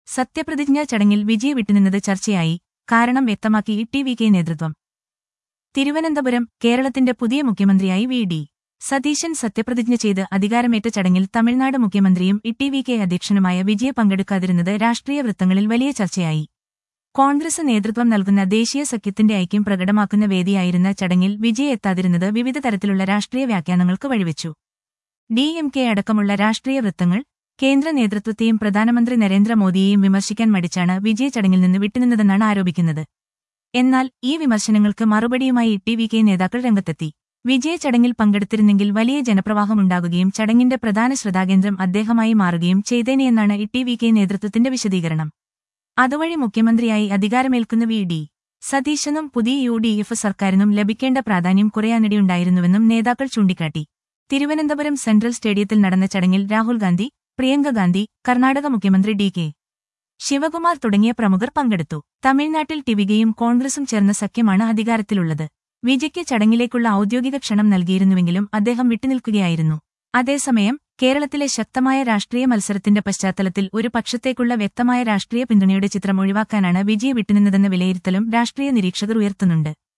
സത്യപ്രതിജ്ഞാ ചടങ്ങിൽ വിജയ് വിട്ടുനിന്നത് ചർച്ചയായി കാരണം വ്യക്തമാക്കി ടി വി കെ നേതൃത്വം തിരുവനന്തപുരം കേരളത്തിന്റെ പുതിയ മുഖ്യമന്ത്രിയായി വി ഡി സതീശൻ സത്യപ്രതിജ്ഞ ചെയ്ത് അധികാരമേറ്റ ചടങ്ങിൽ തമിഴ്നാട് മുഖ്യമന്ത്രിയും ഇ വി കെ അധ്യക്ഷനുമായ വിജയ പങ്കെടുക്കാതിരുന്നത് രാഷ്ട്രീയ വൃത്തങ്ങളിൽ വലിയ ചർച്ചയായി കോൺഗ്രസ് നേതൃത്വം നൽകുന്ന ദേശീയ സഖ്യത്തിന്റെ ഐക്യം പ്രകടമാക്കുന്ന വേദിയായിരുന്ന ചടങ്ങിൽ വിജയ് എത്താതിരുന്നത് വിവിധ തരത്തിലുള്ള രാഷ്ട്രീയ വ്യാഖ്യാനങ്ങൾക്ക് വഴിവെച്ചു ഡി എം കെ അടക്കമുള്ള രാഷ്ട്രീയ വൃത്തങ്ങൾ കേന്ദ്ര നേതൃത്വത്തെയും പ്രധാനമന്ത്രി നരേന്ദ്രമോദിയെയും വിമർശിക്കാൻ മടിച്ചാണ് വിജയ് ചടങ്ങിൽ നിന്ന് വിട്ടുനിന്നതെന്നാണ് ആരോപിക്കുന്നത് എന്നാൽ ഈ വിമർശനങ്ങൾക്ക് മറുപടിയുമായി ടി വി കെ നേതാക്കൾ രംഗത്തെത്തി വിജയ ചടങ്ങിൽ പങ്കെടുത്തിരുന്നെങ്കിൽ വലിയ ജനപ്രവാഹമുണ്ടാകുകയും ചടങ്ങിന്റെ പ്രധാന ശ്രദ്ധാകേന്ദ്രം അദ്ദേഹമായി മാറുകയും ചെയ്തേനെയെന്നാണ് ടി വി കെ നേതൃത്വത്തിന്റെ വിശദീകരണം അതുവഴി മുഖ്യമന്ത്രിയായി അധികാരമേൽക്കുന്ന വി ഡി സതീശനും പുതിയ യു ഡി എഫ് സർക്കാരിനും ലഭിക്കേണ്ട പ്രാധാന്യം കുറയാനിടയുണ്ടായിരുന്നുവെന്നും നേതാക്കൾ ചൂണ്ടിക്കാട്ടി തിരുവനന്തപുരം സെൻട്രൽ സ്റ്റേഡിയത്തിൽ നടന്ന ചടങ്ങിൽ രാഹുൽ ഗാന്ധി പ്രിയങ്ക ഗാന്ധി കർണാടക മുഖ്യമന്ത്രി ഡി കെ ശിവകുമാർ തുടങ്ങിയ പ്രമുഖർ പങ്കെടുത്തു തമിഴ്നാട്ടിൽ ടിവികയും കോൺഗ്രസും ചേർന്ന സഖ്യമാണ് അധികാരത്തിലുള്ളത് വിജയ്ക്ക് ചടങ്ങിലേക്കുള്ള ഔദ്യോഗിക ക്ഷണം നൽകിയിരുന്നുവെങ്കിലും അദ്ദേഹം വിട്ടുനിൽക്കുകയായിരുന്നു അതേസമയം കേരളത്തിലെ ശക്തമായ രാഷ്ട്രീയ മത്സരത്തിന്റെ പശ്ചാത്തലത്തിൽ ഒരു പക്ഷത്തേക്കുള്ള വ്യക്തമായ രാഷ്ട്രീയ പിന്തുണയുടെ ചിത്രം ഒഴിവാക്കാനാണ് വിജയ് വിട്ടുനിന്നതെന്ന വിലയിരുത്തലും രാഷ്ട്രീയ നിരീക്ഷകർ ഉയർത്തുന്നുണ്ട്